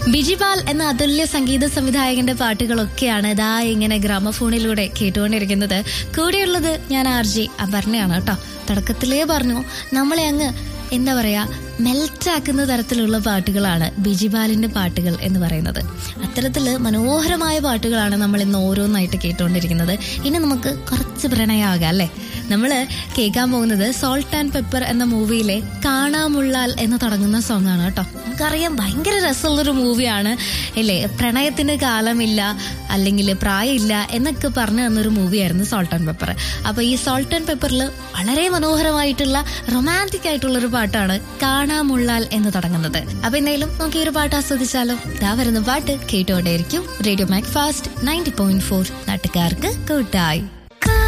ബിജിപാൽ എന്ന അതുല്യ സംഗീത സംവിധായകന്റെ പാട്ടുകളൊക്കെയാണ് ഇതാ ഇങ്ങനെ ഗ്രാമഫോണിലൂടെ കേട്ടുകൊണ്ടിരിക്കുന്നത് കൂടെയുള്ളത് ഞാൻ ആർ ജി അപർണയാണ് കേട്ടോ തുടക്കത്തിലേ പറഞ്ഞു നമ്മളെ അങ്ങ് എന്താ പറയാ മെൽറ്റാക്കുന്ന തരത്തിലുള്ള പാട്ടുകളാണ് ബിജിപാലിന്റെ പാട്ടുകൾ എന്ന് പറയുന്നത് അത്തരത്തില് മനോഹരമായ പാട്ടുകളാണ് നമ്മൾ ഇന്ന് ഓരോന്നായിട്ട് കേട്ടുകൊണ്ടിരിക്കുന്നത് ഇനി നമുക്ക് കുറച്ച് പ്രണയമാകാം അല്ലേ നമ്മൾ കേൾക്കാൻ പോകുന്നത് സോൾട്ട് ആൻഡ് പെപ്പർ എന്ന മൂവിയിലെ കാണാമുള്ളാൽ എന്ന് തുടങ്ങുന്ന സോങ് ആണ് കേട്ടോ നമുക്കറിയാം ഭയങ്കര രസമുള്ളൊരു മൂവിയാണ് അല്ലേ പ്രണയത്തിന് കാലമില്ല അല്ലെങ്കിൽ പ്രായമില്ല എന്നൊക്കെ പറഞ്ഞു തന്നൊരു മൂവിയായിരുന്നു സോൾട്ട് ആൻഡ് പെപ്പർ അപ്പൊ ഈ സോൾട്ട് ആൻഡ് പെപ്പറിൽ വളരെ മനോഹരമായിട്ടുള്ള റൊമാൻറ്റിക് ആയിട്ടുള്ള ഒരു പാട്ടാണ് കാണാമുള്ളാൽ എന്ന് തുടങ്ങുന്നത് അപ്പൊ എന്തായാലും നമുക്ക് ഈ ഒരു പാട്ട് ആസ്വദിച്ചാലോ ഇതാ വരുന്ന പാട്ട് കേട്ടുകൊണ്ടേയിരിക്കും radio Mac fast ninety point four നാട്ടുകാർക്ക് കൂട്ടായി